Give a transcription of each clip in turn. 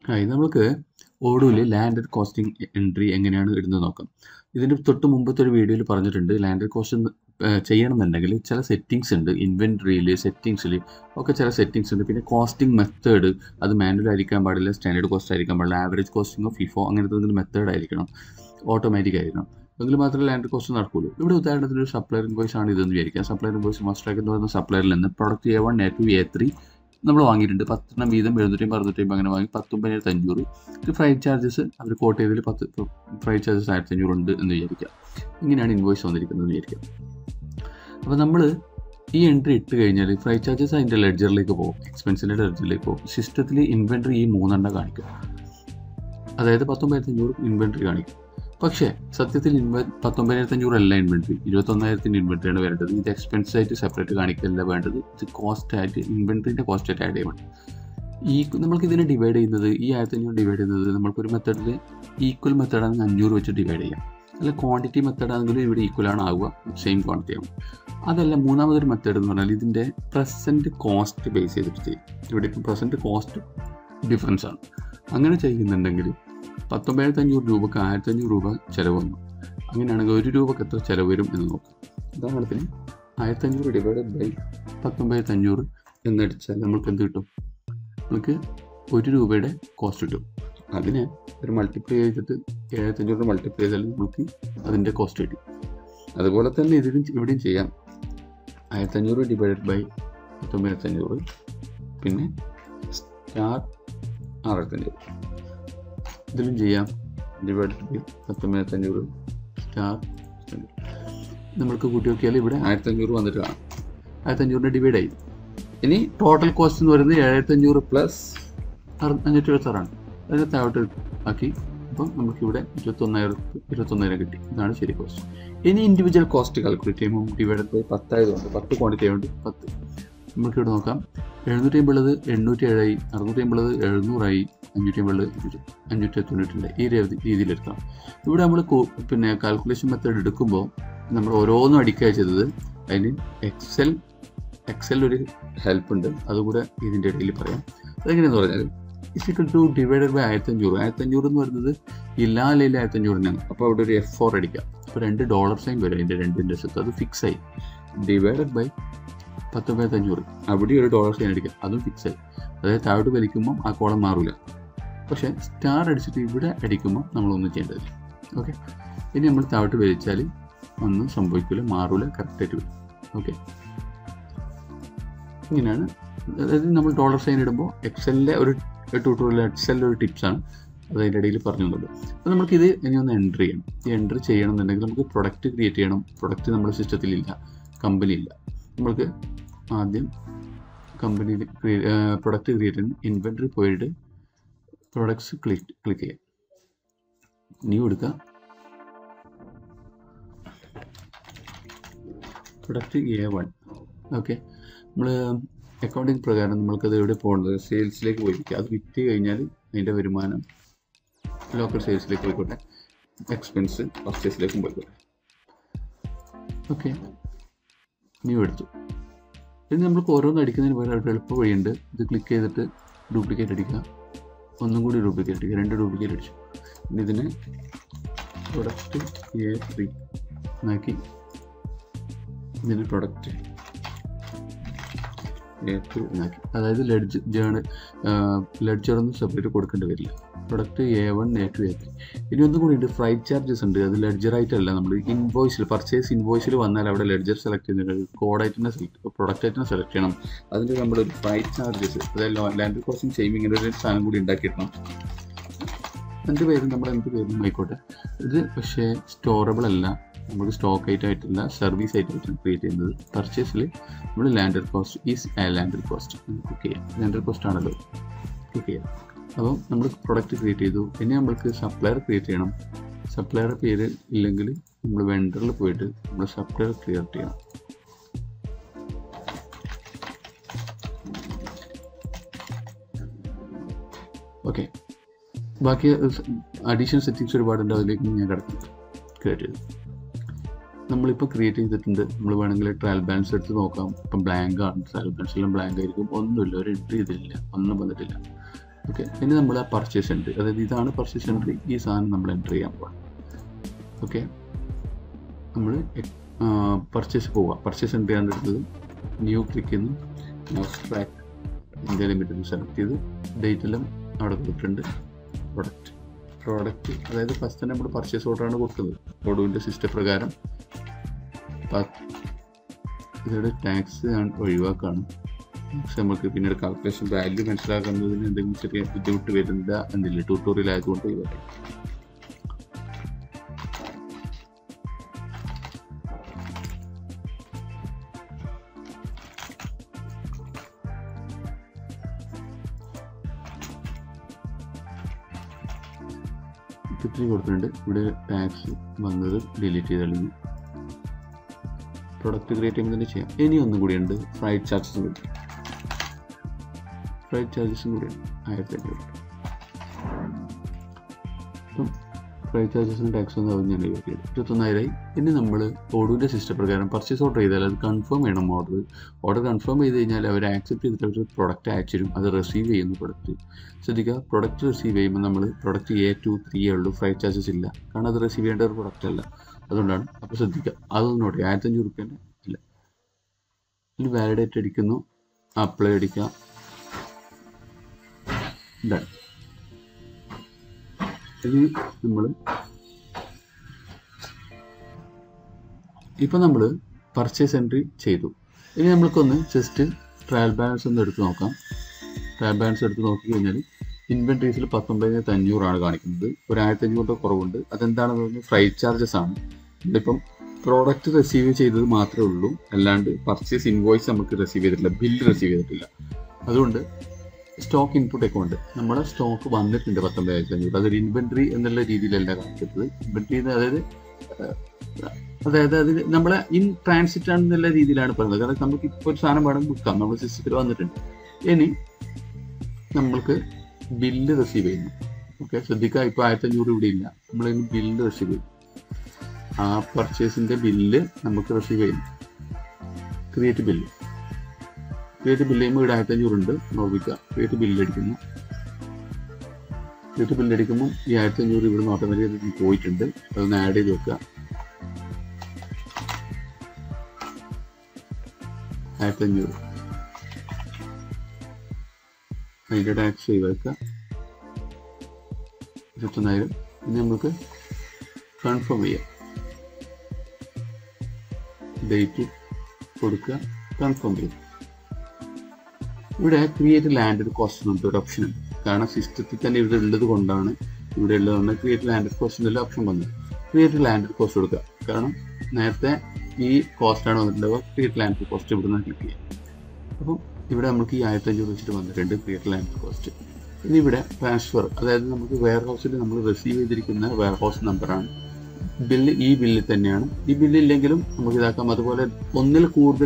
ആ ഇത് നമുക്ക് ഓഡൂല് ലാൻഡഡ് കോസ്റ്റിംഗ് എൻട്രി എങ്ങനെയാണ് ഇടുന്നത് നോക്കാം ഇതിൻ്റെ തൊട്ട് മുമ്പത്തെ ഒരു വീഡിയോയിൽ പറഞ്ഞിട്ടുണ്ട് ലാൻഡഡ് കോസ്റ്റ് ചെയ്യണമെന്നുണ്ടെങ്കിൽ ചില സെറ്റിങ്സ് ഉണ്ട് ഇൻവെൻട്രിയിൽ സെറ്റിങ്സിൽ ഒക്കെ ചില സെറ്റിങ്സ് ഉണ്ട് പിന്നെ കോസ്റ്റിംഗ് മെത്തേഡ് അത് മാനുവൽ ആയിരിക്കാൻ പാടില്ല സ്റ്റാൻഡേർഡ് കോസ്റ്റ് ആയിരിക്കാൻ പാടില്ല ആവറേജ് കോസ്റ്റിംഗോ ഫിഫോ അങ്ങനത്തെ എന്തെങ്കിലും മെത്തേഡ് ആയിരിക്കണം ഓട്ടോമാറ്റിക് ആയിരിക്കണം എങ്കിൽ മാത്രമേ ലാൻഡ് കോസ്റ്റ് നടക്കുള്ളൂ ഇവിടെ ഉദാഹരണത്തിന് ഒരു സപ്ലയർ ഇൻവോയ്സ് ആണ് ഇതെന്ന് വിചാരിക്കാം സപ്ലയർ ഇൻവോയ്സ് മസ്റ്റാക്ക് എന്ന് പറയുന്ന സപ്ലയറിൽ നിന്ന് product A one A two A three നമ്മൾ വാങ്ങിയിട്ടുണ്ട് പത്തെണ്ണം വീതം എഴുന്നൂറ്റി അറുന്നൂറ്റി അങ്ങനെ വാങ്ങി പത്തൊമ്പതിനായിരത്തി അഞ്ഞൂറ് ഇത് ഫ്രൈ ചാർജസ് അവർ കോട്ട് ചെയ്തതിൽ പത്ത് ഫ്രൈ ചാർജസ് ആയിരത്തി അഞ്ഞൂറ് ഉണ്ട് എന്ന് വിചാരിക്കാം ഇങ്ങനെയാണ് ഇൻവോയ്സ് വന്നിരിക്കുന്നത് എന്ന് വിചാരിക്കാം അപ്പോൾ നമ്മൾ ഈ എൻട്രി ഇട്ട് കഴിഞ്ഞാൽ ഫ്രൈ ചാർജസ് അതിൻ്റെ ലെഡ്ജറിലേക്ക് പോകും എക്സ്പെൻസിൻ്റെ ലെഡ്ജറിലേക്ക് പോകും സിസ്റ്റത്തിൽ ഇൻവെൻട്രി ഈ മൂന്നെണ്ണം കാണിക്കും അതായത് പത്തൊമ്പതിനായിരത്തി അഞ്ഞൂറ് ഇൻവെൻട്രി കാണിക്കും പക്ഷേ സത്യത്തിൽ ഇൻവെ പത്തൊമ്പതിനായിരത്തി അഞ്ഞൂറ് അല്ല ഇൻവെൻട്രി ഇരുപത്തൊന്നായിരത്തിൻ്റെ ഇൻവെൻട്രിയാണ് വരേണ്ടത് ഇത് എക്സ്പെൻസ് ആയിട്ട് സെപ്പറേറ്റ് കാണിക്കല്ല വേണ്ടത് ഇത് കോസ്റ്റ് ആയിട്ട് ഇൻവെൻട്രിൻ്റെ കോസ്റ്റ് ആയിട്ട് ആഡ് ചെയ്യണം ഈ നമ്മൾക്ക് ഇതിനെ ഡിവൈഡ് ചെയ്യുന്നത് ഈ ആയിരത്തി അഞ്ഞൂറ് ഡിവൈഡ് ചെയ്യുന്നത് നമുക്കൊരു മെത്തേഡിൽ ഈക്വൽ മെത്തേഡാണെങ്കിൽ അഞ്ഞൂറ് വെച്ച് ഡിവൈഡ് ചെയ്യാം അല്ല ക്വാണ്ടിറ്റി മെത്തേഡ് ആണെങ്കിലും ഇവിടെ ഈക്വൽ ആണ് ആവുക സെയിം ക്വാണ്ടിറ്റി ആവും അതല്ല മൂന്നാമതൊരു മെത്തേഡ് എന്ന് പറഞ്ഞാൽ ഇതിൻ്റെ പ്രസൻറ്റ് കോസ്റ്റ് ബേസ് ചെയ്തിട്ട് ചെയ്യും ഇവിടെ ഇപ്പം പ്രസൻറ്റ് കോസ്റ്റ് ഡിഫറൻസ് ആണ് അങ്ങനെ ചെയ്യുന്നുണ്ടെങ്കിൽ പത്തൊമ്പതിനായിരത്തി അഞ്ഞൂറ് രൂപക്ക് ആയിരത്തി അഞ്ഞൂറ് രൂപ ചിലവ് വന്നു അങ്ങനെയാണെങ്കിൽ ഒരു രൂപക്ക് എത്ര ചിലവ് വരും എന്ന് നോക്കാം ഉദാഹരണത്തിന് ആയിരത്തി അഞ്ഞൂറ് ഡിവൈഡഡ് ബൈ പത്തൊമ്പതിനായിരത്തി അഞ്ഞൂറ് എന്നടിച്ചാൽ നമുക്ക് എന്ത് കിട്ടും നമുക്ക് ഒരു രൂപയുടെ കോസ്റ്റ് കിട്ടും അതിനെ ഒരു മൾട്ടിപ്ലൈ ചെയ്തിട്ട് ഏഴായിരത്തി അഞ്ഞൂറ് മൾട്ടിപ്ലൈ ചെയ്താൽ നമുക്ക് അതിൻ്റെ കോസ്റ്റ് കിട്ടും അതുപോലെ തന്നെ ഇതിലും ഇവിടെയും ചെയ്യാം ആയിരത്തി അഞ്ഞൂറ് ഡിവൈഡഡ് ബൈ പത്തൊമ്പതിനായിരത്തി അഞ്ഞൂറ് പിന്നെ സ്റ്റാർ ആറായിരത്തി അഞ്ഞൂറ് ഇതിലും ചെയ്യാം ഡിവൈഡഡ് ബൈ പത്തൊമ്പതിനായിരത്തി അഞ്ഞൂറ് സ്റ്റാർ നമ്മൾക്ക് കൂട്ടി നോക്കിയാൽ ഇവിടെ ആയിരത്തി അഞ്ഞൂറ് വന്നിട്ട് കാണാം ആയിരത്തി അഞ്ഞൂറിൻ്റെ ഡിവൈഡ് ആയി ഇനി ടോട്ടൽ കോസ്റ്റ് എന്ന് പറയുന്നത് ഏഴായിരത്തി അഞ്ഞൂറ് പ്ലസ് അഞ്ഞൂറ്റി എഴുപത്താറാണ് അതിനെ താഴോട്ട് ആക്കി അപ്പം നമുക്കിവിടെ ഇരുപത്തൊന്നായിരം ഇരുപത്തൊന്നായിരം കിട്ടി ഇതാണ് ശരി കോസ്റ്റ് ഇനി ഇൻഡിവിജ്വൽ കോസ്റ്റ് കാൽക്കുലേറ്റ് ചെയ്യുമ്പോൾ ഡിവൈഡഡ് ബൈ പത്തായതുകൊണ്ട് പത്ത് ക്വാണ്ടിറ്റി ആയതുകൊണ്ട് പത്ത് നമുക്കിവിടെ നോക്കാം എഴുന്നൂറ്റി അമ്പത് എണ്ണൂറ്റി ഏഴായി അറുന്നൂറ്റി അമ്പത് എഴുന്നൂറായി അഞ്ഞൂറ്റി അമ്പത് അഞ്ഞൂറ്റി തൊണ്ണൂറ്റിൻ്റെ ഈ രീതി രീതിയിലെടുക്കാം ഇവിടെ നമ്മൾ പിന്നെ കാൽക്കുലേഷൻ മെത്തേഡ് എടുക്കുമ്പോൾ നമ്മൾ ഓരോന്നും അടിക്കുക ചെയ്തത് അതിന് എക്സൽ എക്സൽ ഒരു ഹെൽപ്പ് ഉണ്ട് അതുകൂടെ ഇതിൻ്റെ ഇടയിൽ പറയാം അതെങ്ങനെയാന്ന് പറഞ്ഞാൽ ഇസിക്കൽ ടു ഡിവൈഡഡ് ബൈ ആയിരത്തി അഞ്ഞൂറ് ആയിരത്തി അഞ്ഞൂറ് എന്ന് പറയുന്നത് എല്ലാ ലൈലും ആയിരത്തി അഞ്ഞൂറിനാണ് അപ്പോൾ അവിടെ ഒരു എഫ് ഫോർ അടിക്കാം അപ്പോൾ രണ്ട് ഡോളർ സൈൻ വരും അതിൻ്റെ രണ്ടിൻ്റെ സ്ഥലത്ത് അത് ഫിക്സ് ആയി ഡിവൈഡഡ് ബൈ പത്തൊമ്പതിനായിരത്തി അഞ്ഞൂറ് അവിടെ ഒരു ഡോളർ സൈൻ അടിക്കാം അതും ഫിക്സ് ആയി അതായത് താഴോട്ട് വലിക്കുമ്പോൾ ആ കോളം മാറില്ല പക്ഷേ സ്റ്റാർ അടിച്ചിട്ട് ഇവിടെ അടിക്കുമ്പോൾ നമ്മളൊന്നും ചെയ്യേണ്ടതില്ല ഓക്കെ ഇനി നമ്മൾ താഴോട്ട് വലിച്ചാൽ ഒന്നും സംഭവിക്കില്ല മാറൂല കറക്റ്റായിട്ട് വരും ഓക്കെ ഇങ്ങനെയാണ് അതായത് നമ്മൾ ഡോളർ സൈൻ ഇടുമ്പോൾ എക്സലിൻ്റെ ഒരു ട്യൂട്ടോറിയൽ എക്സലിൻ്റെ ഒരു ടിപ്സാണ് അത് അതിൻ്റെ ഇടയിൽ പറഞ്ഞു തന്നത് അപ്പോൾ നമുക്കിത് ഇനി ഒന്ന് എൻട്രി ചെയ്യണം ഈ എൻട്രി ചെയ്യണമെന്നുണ്ടെങ്കിൽ നമുക്ക് പ്രൊഡക്റ്റ് ക്രിയേറ്റ് ചെയ്യണം പ്രൊഡക്റ്റ് നമ്മുടെ സിസ്റ്റത്തിലില്ല കമ്പനി ഇല്ല നമ്മൾക്ക് ആദ്യം കമ്പനിയിൽ പ്രൊഡക്റ്റ് ക്രിയേറ്റ് ചെയ്യണം ഇൻവെൻട്രി പോയിട്ട് പ്രൊഡക്ട്സ് ക്ലിക്ക് ക്ലിക്ക് ചെയ്യാം ന്യൂ എടുക്കുക പ്രൊഡക്റ്റ് എ വൺ ഓക്കെ നമ്മൾ അക്കൗണ്ടിങ് പ്രകാരം നമ്മൾക്കത് എവിടെ പോകേണ്ടത് സെയിൽസിലേക്ക് പോയിരിക്കുക അത് വിറ്റ് കഴിഞ്ഞാൽ അതിൻ്റെ വരുമാനം ലോക്കൽ സെയിൽസിലേക്ക് പോയിക്കോട്ടെ എക്സ്പെൻസ് പർച്ചേസിലേക്കും പോയിക്കോട്ടെ ഓക്കെ ന്യൂ എടുത്തു ഇനി നമ്മൾക്ക് ഓരോന്ന് അടിക്കുന്നതിന് പകരം ഒരു എളുപ്പ വഴിയുണ്ട് ഇത് ക്ലിക്ക് ചെയ്തിട്ട് ഡ്യൂപ്ലിക്കേറ്റ് അടിക്കുക ഒന്നും കൂടി ഡ്യൂപ്ലിക്കേറ്റ് അടിക്കുക രണ്ട് ഡ്യൂപ്ലിക്കേറ്റ് അടിച്ചു ഇനി ഇതിന് പ്രൊഡക്റ്റ് എ ത്രീ എന്നാക്കി ഇതിന് പ്രൊഡക്റ്റ് എ ടു എന്നാക്കി അതായത് ലെഡ്ജ് ജേണ് ലെഡ്ജറൊന്നും സെപ്പറേറ്റ് കൊടുക്കേണ്ടി വരില്ല product A one A two A three ഇനി ഒന്നും കൂടി ഉണ്ട് ഫ്രൈറ്റ് ചാർജസ് ഉണ്ട് അത് ലെഡ്ജറായിട്ടല്ല നമ്മൾ ഇൻവോയ്സിൽ പർച്ചേസ് ഇൻവോയ്സിൽ വന്നാൽ അവിടെ ലെഡ്ജർ സെലക്ട് ചെയ്യുന്നുണ്ട് കോഡായിട്ടിനെ സെലക്ട് പ്രൊഡക്റ്റ് ആയിട്ടിനെ സെലക്ട് ചെയ്യണം അതിൻ്റെ നമ്മൾ ഫ്രൈറ്റ് ചാർജസ് അതായത് ലാൻഡ് കോസ്റ്റിംഗ് സെയിം ഇങ്ങനെ ഒരു സാധനം കൂടി ഉണ്ടാക്കിയിടണം എന്ത് പേരും നമ്മൾ എന്ത് പേരും ആയിക്കോട്ടെ ഇത് പക്ഷേ സ്റ്റോറബിൾ അല്ല നമുക്ക് സ്റ്റോക്ക് ഐറ്റം ആയിട്ടില്ല സർവീസ് ആയിട്ടാണ് ക്രിയേറ്റ് ചെയ്യുന്നത് പർച്ചേസിൽ നമ്മൾ landed cost is landed cost click ചെയ്യാം ലാൻഡർ കോസ്റ്റ് ആണല്ലോ ക്ലിക്ക് ചെയ്യാം അപ്പം നമ്മൾ പ്രൊഡക്റ്റ് ക്രിയേറ്റ് ചെയ്തു ഇനി നമ്മൾക്ക് സപ്ലയർ ക്രിയേറ്റ് ചെയ്യണം സപ്ലയർ പേര് ഇല്ലെങ്കിൽ നമ്മൾ വെണ്ടറിൽ പോയിട്ട് നമ്മൾ സപ്ലയർ ക്രിയേറ്റ് ചെയ്യണം ഓക്കെ ബാക്കി അഡീഷണൽ സെറ്റിങ്സ് ഒരുപാടുണ്ട് അതിലേക്ക് ഞാൻ കിടക്കും ക്രിയേറ്റ് ചെയ്തു നമ്മളിപ്പോൾ ക്രിയേറ്റ് ചെയ്തിട്ടുണ്ട് നമ്മൾ വേണമെങ്കിൽ ട്രയൽ ബാലൻസ് എടുത്ത് നോക്കാം ഇപ്പം ബ്ലാങ്ക് ആണ് ട്രയൽ ബാലൻസ് എല്ലാം ബ്ലാങ്ക് ആയിരിക്കും ഒന്നുമില്ല ഒരു എൻട്രി ചെയ്തിട്ടില്ല ഒന്നും വന്നിട്ടില്ല ഓക്കെ ഇനി നമ്മൾ ആ പർച്ചേസ് എൻട്രി അതായത് ഇതാണ് പർച്ചേസ് എൻട്രി ഈ സാധനം നമ്മൾ എൻ്റർ ചെയ്യാൻ പോകണം ഓക്കെ നമ്മൾ പർച്ചേസ് പോവുക പർച്ചേസ് എൻട്രി ആണ് എടുത്തത് ന്യൂ ക്ലിക്ക് ചെയ്യുന്നു ട്രാക്ക് ഇന്ത്യ ലിമിറ്റഡ് സെലക്ട് ചെയ്ത് ഡേറ്റ് എല്ലാം അവിടെ കൊടുത്തിട്ടുണ്ട് പ്രൊഡക്റ്റ് പ്രോഡക്റ്റ് അതായത് ഫസ്റ്റ് നമ്മൾ പർച്ചേസ് ഓർഡറാണ് കൊടുത്തത് ഒടുവിൻ്റെ സിസ്റ്റം പ്രകാരം ഇതിയുടെ ടാക്സ് ഒഴിവാക്കാണ് ടാക്സ് നമുക്ക് പിന്നീട് കാൽക്കുലേഷൻ വാല്യൂ മനസ്സിലാക്കുന്നതിന് എന്തെങ്കിലും ചെറിയ ബുദ്ധിമുട്ട് വരുന്നില്ല എന്നില്ല ട്യൂട്ടോറിയൽ ആയതുകൊണ്ട് ഒഴിവാക്കാം ടിപ്സ് കൊടുത്തിട്ടുണ്ട് ഇവിടെ ടാക്സ് വന്നത് ഡിലീറ്റ് ചെയ്ത് കളഞ്ഞു പ്രൊഡക്റ്റ് ക്രിയേറ്റ് ചെയ്യുമ്പോൾ തന്നെ ചെയ്യാം ഇനി ഒന്നും കൂടി ഉണ്ട് ഫ്രൈഡ് ചാർജസും കൂടി ഫ്രൈഡ് ചാർജസും കൂടി ആയിരത്തി അഞ്ഞൂറ് അപ്പം ഫ്രൈഡ് ചാർജസിന് ടാക്സ് ഒന്നും ആവും ഞാൻ ഒഴിവാക്കിയത് ഇരുപത്തൊന്നായിരമായി ഇനി നമ്മൾ ഓർഡറിൻ്റെ സിസ്റ്റം പ്രകാരം പർച്ചേസ് ഓർഡർ ചെയ്താൽ അത് കൺഫേം ചെയ്യണം ഓർഡർ ഓർഡർ കൺഫേം ചെയ്ത് കഴിഞ്ഞാൽ അവർ ആക്സെപ്റ്റ് ചെയ്തിട്ട് അവർ പ്രൊഡക്റ്റ് അയച്ചു തരും അത് റിസീവ് ചെയ്യുന്ന പ്രൊഡക്റ്റ് ശ്രദ്ധിക്കുക പ്രൊഡക്റ്റ് റിസീവ് ചെയ്യുമ്പോൾ നമ്മൾ പ്രൊഡക്റ്റ് എ ടു ത്രീ ഉള്ളൂ ഫ്രൈഡ് ചാർജസ് ഇല്ല കാരണം അത് റിസീവ് ചെയ്യേണ്ട ഒരു പ്രൊഡക്റ്റ് അല്ല അതുകൊണ്ടാണ് അപ്പോൾ ശ്രദ്ധിക്കുക അതൊന്നും നോട്ടി ആയിരത്തഞ്ഞൂറ് റുപ്യേൻ്റെ ഇല്ല ഇനി വാലിഡേറ്റ് അടിക്കുന്നു അപ്ലൈ അടിക്കുക ഡൺ ഇനി നമ്മൾ ഇപ്പം നമ്മൾ പർച്ചേസ് എൻട്രി ചെയ്തു ഇനി നമ്മൾക്കൊന്ന് ജസ്റ്റ് ട്രയൽ ബാലൻസ് ഒന്ന് എടുത്ത് നോക്കാം ട്രയൽ ബാലൻസ് എടുത്ത് നോക്കി കഴിഞ്ഞാൽ ഇൻവെൻട്രീസിൽ പത്തൊമ്പതിനായിരത്തി അഞ്ഞൂറാണ് കാണിക്കുന്നത് ഒരു ആയിരത്തി അഞ്ഞൂറിൻ്റെ കുറവുണ്ട് അതെന്താണെന്ന് പറഞ്ഞാൽ ഫ്രൈറ്റ് ചാർജസ് ആണ് ഇതിപ്പം പ്രോഡക്റ്റ് റിസീവ് ചെയ്തത് മാത്രമേ ഉള്ളൂ അല്ലാണ്ട് പർച്ചേസ് ഇൻവോയ്സ് നമുക്ക് റിസീവ് ചെയ്തിട്ടില്ല ബില്ല് റിസീവ് ചെയ്തിട്ടില്ല അതുകൊണ്ട് സ്റ്റോക്ക് ഇൻപുട്ട് അക്കൗണ്ട് നമ്മുടെ സ്റ്റോക്ക് വന്നിട്ടുണ്ട് പത്തൊമ്പതിനായിരത്തി അഞ്ഞൂറ് അതൊരു ഇൻവെൻട്രി എന്നുള്ള രീതിയിലല്ല കാണിക്കുന്നത് ഇൻവെൻട്രി അതായത് അതായത് അതിൽ നമ്മളെ ഇൻ ട്രാൻസിറ്റ് ആണെന്നുള്ള രീതിയിലാണ് പറയുന്നത് കാരണം നമുക്ക് ഇപ്പോൾ ഒരു സാധനം വേണം വിൽക്കാം നമ്മുടെ സിസ്റ്റത്തിൽ വന്നിട്ടുണ്ട് ഇനി നമ്മൾക്ക് ബില്ല് റിസീവ് ചെയ്യുന്നു ഓക്കെ ശ്രദ്ധിക്കുക ഇപ്പോൾ ആയിരത്തി അഞ്ഞൂറ് ഇവിടെ ഇല്ല നമ്മളിനി ബില്ല് റിസീവ് ചെയ്യും ആ പർച്ചേസിൻ്റെ ബില്ല് നമുക്ക് റിസീവ് ചെയ്യുന്നു ക്രിയേറ്റ് ബില്ല് ക്രിയേറ്റ് ബില്ല് ചെയ്യുമ്പോൾ ഇവിടെ ആയിരത്തി അഞ്ഞൂറുണ്ട് നോക്കിക്കുക ക്രിയേറ്റ് ബില്ല് അടിക്കുന്നു ക്രിയേറ്റ് ബില്ല് അടിക്കുമ്പോൾ ഈ ആയിരത്തി അഞ്ഞൂറ് ഇവിടുന്ന് ഓട്ടോമാറ്റിക്കായി പോയിട്ടുണ്ട് അതൊന്ന് ആഡ് ചെയ്ത് വെക്കുക ആയിരത്തി അഞ്ഞൂറ് അതിൻ്റെ ടാക്സ് ഒഴിവാക്കുക ഇരുപത്തൊന്നായിരം ഇനി നമുക്ക് കൺഫേം ചെയ്യാം ഡേറ്റ് കൊടുക്കുക കൺഫേം ചെയ്യും ഇവിടെ ക്രിയേറ്റ് ലാൻഡഡ് കോസ്റ്റ് എന്ന് ഒരു ഓപ്ഷൻ ഉണ്ട് കാരണം സിസ്റ്റത്തിൽ തന്നെ ഇവിടെ ഉള്ളത് കൊണ്ടാണ് ഇവിടെ ഉള്ളതുകൊണ്ട് ക്രിയേറ്റ് ലാൻഡഡ് കോസ്റ്റ് എന്നുള്ള ഓപ്ഷൻ വന്നത് ക്രിയേറ്റ് ലാൻഡഡ് കോസ്റ്റ് കൊടുക്കുക കാരണം നേരത്തെ ഈ കോസ്റ്റാണ് വന്നിട്ടുണ്ടാവുക ക്രിയേറ്റ് ലാൻഡഡ് കോസ്റ്റ് ഇവിടെ നിന്ന് ക്ലിക്ക് ചെയ്യാം അപ്പം ഇവിടെ നമുക്ക് ഈ ആയിരത്തി അഞ്ഞൂറ് വെച്ചിട്ട് വന്നിട്ടുണ്ട് ക്രിയേറ്റ് ലാൻഡഡ് കോസ്റ്റ് ഇനി ഇവിടെ ട്രാൻസ്ഫർ അതായത് നമുക്ക് വെയർ ഹൗസിൽ നമ്മൾ റിസീവ് ചെയ്തിരിക്കുന്ന വെയർ ഹൗസ് നമ്പറാണ് ബില്ല് ഈ ബില്ലിൽ തന്നെയാണ് ഈ ബില്ലില്ലെങ്കിലും നമുക്ക് ഇതാക്കാം അതുപോലെ ഒന്നിൽ കൂടുതൽ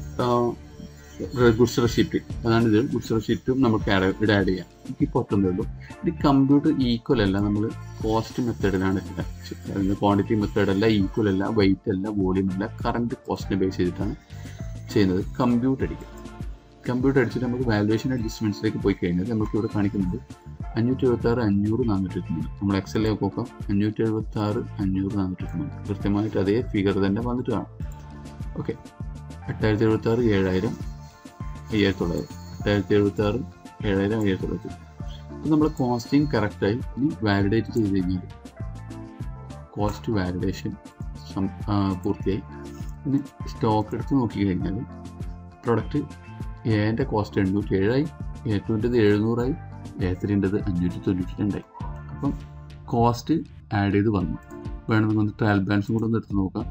ഗുഡ്സ് റെസിപ്റ്റ് അതാണ് ഇത് ഗുഡ്സ് റെസിപ്റ്റും നമുക്ക് ആഡ് ഇവിടെ ആഡ് ചെയ്യാം എനിക്ക് ഇപ്പോൾ ഒറ്റേ ഉള്ളൂ ഇത് കമ്പ്യൂട്ടർ ഈക്വൽ അല്ല നമ്മൾ കോസ്റ്റ് മെത്തേഡിലാണ് ക്വാണ്ടിറ്റി മെത്തേഡ് അല്ല ഈക്വൽ അല്ല വെയിറ്റ് അല്ല വോളിയം അല്ല കറണ്ട് കോസ്റ്റിനെ ബേസ് ചെയ്തിട്ടാണ് ചെയ്യുന്നത് കമ്പ്യൂട്ടർ അടിക്കുക കമ്പ്യൂട്ടർ അടിച്ചിട്ട് നമുക്ക് വാലുവേഷൻ അഡ്ജസ്റ്റ്മെന്റ്സിലേക്ക് പോയി കഴിഞ്ഞാൽ നമുക്ക് ഇവിടെ കാണിക്കുന്നത് അഞ്ഞൂറ്റി എഴുപത്തി ആറ് അഞ്ഞൂറ് നാനൂറ്റി എഴുപത്തിമൂന്ന് നമ്മൾ എക്സലിലേക്ക് നോക്കാം അഞ്ഞൂറ്റി എഴുപത്തി ആറ് അഞ്ഞൂറ് നാനൂറ്റി എഴുപത്തിമൂന്ന് കൃത്യമായിട്ട് അതേ ഫിഗർ തന്നെ വന്നിട്ട് കാണാം ഓക്കെ എട്ടായിരത്തി എഴുപത്തി ആറ് ഏഴായിരം അയ്യായിരത്തി തൊള്ളായിരം എട്ടായിരത്തി എഴുപത്തി ആറ് ഏഴായിരം അയ്യായിരത്തി തൊള്ളായിരത്തി അപ്പം നമ്മൾ കോസ്റ്റിംഗ് കറക്റ്റായി ഇനി വാലിഡേറ്റ് ചെയ്ത് കഴിഞ്ഞാൽ കോസ്റ്റ് വാലിഡേഷൻ പൂർത്തിയായി ഇനി സ്റ്റോക്ക് എടുത്ത് നോക്കി കഴിഞ്ഞാൽ പ്രൊഡക്റ്റ് എൻ്റെ കോസ്റ്റ് എണ്ണൂറ്റി ഏഴായി എ ടുവിൻ്റെത് എഴുന്നൂറായി എ ത്രീൻ്റെത് അഞ്ഞൂറ്റി തൊണ്ണൂറ്റി രണ്ടായി അപ്പം കോസ്റ്റ് ആഡ് ചെയ്ത് വന്നു വേണമെങ്കിൽ ഒന്ന് ട്രയൽ ബാലൻസും കൂടെ ഒന്ന് എടുത്ത് നോക്കാം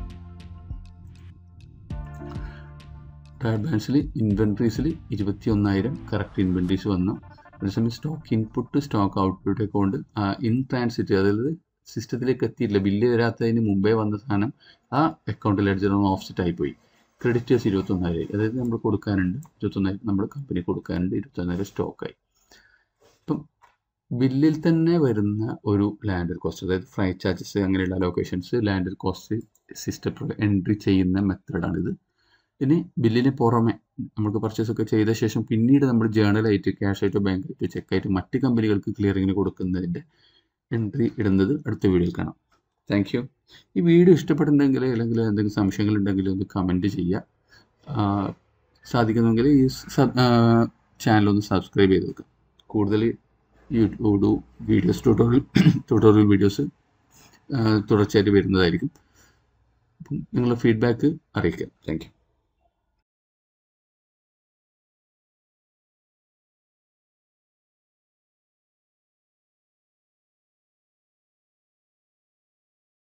ട്രയൽ ബാലൻസിൽ ഇൻവെൻട്രീസിൽ ഇരുപത്തി ഒന്നായിരം കറക്റ്റ് ഇൻവെൻട്രീസ് വന്നു അതേസമയം stock input stock output account in transit അതായത് സിസ്റ്റത്തിലേക്ക് എത്തിയില്ല ബില്ല് വരാത്തതിന് മുമ്പേ വന്ന സാധനം ആ അക്കൗണ്ടിൽ അടിച്ചിട്ട് ഓഫ്സെറ്റ് ആയിപ്പോയി ക്രെഡിറ്റേഴ്സ് ഇരുപത്തൊന്നായിരം അതായത് നമ്മൾ കൊടുക്കാനുണ്ട് ഇരുപത്തൊന്നായിരം നമ്മൾ കമ്പനി കൊടുക്കാനുണ്ട് ഇരുപത്തൊന്നായിരം സ്റ്റോക്കായി ഇപ്പം ബില്ലിൽ തന്നെ വരുന്ന ഒരു ലാൻഡർ കോസ്റ്റ് അതായത് ഫ്രൈ ചാർജസ് അങ്ങനെയുള്ള locations landed cost system entry ചെയ്യുന്ന മെത്തേഡാണിത് ഇനി ബില്ലിന് പുറമെ നമുക്ക് പർച്ചേസ് ഒക്കെ ചെയ്ത ശേഷം പിന്നീട് നമ്മൾ ജേണലായിട്ട് ക്യാഷ് ആയിട്ടോ ബാങ്ക് ആയിട്ടോ ചെക്കായിട്ട് മറ്റ് കമ്പനികൾക്ക് ക്ലിയറിങ്ങിന് കൊടുക്കുന്നതിൻ്റെ എൻട്രി ഇടുന്നത് അടുത്ത വീഡിയോയിൽ കാണാം താങ്ക് യു ഈ വീഡിയോ ഇഷ്ടപ്പെടുന്നെങ്കിൽ അല്ലെങ്കിൽ എന്തെങ്കിലും സംശയങ്ങളുണ്ടെങ്കിൽ ഒന്ന് കമൻറ്റ് ചെയ്യുക ആ, സാധിക്കുന്നെങ്കിൽ ഈ ചാനൽ ഒന്ന് സബ്സ്ക്രൈബ് ചെയ്ത് വെക്കുക കൂടുതൽ YouTube videos tutorial tutorial videos തുടർച്ചയായിട്ട് വരുന്നതായിരിക്കും അപ്പം നിങ്ങളുടെ ഫീഡ്ബാക്ക് അറിയിക്കാം താങ്ക് യു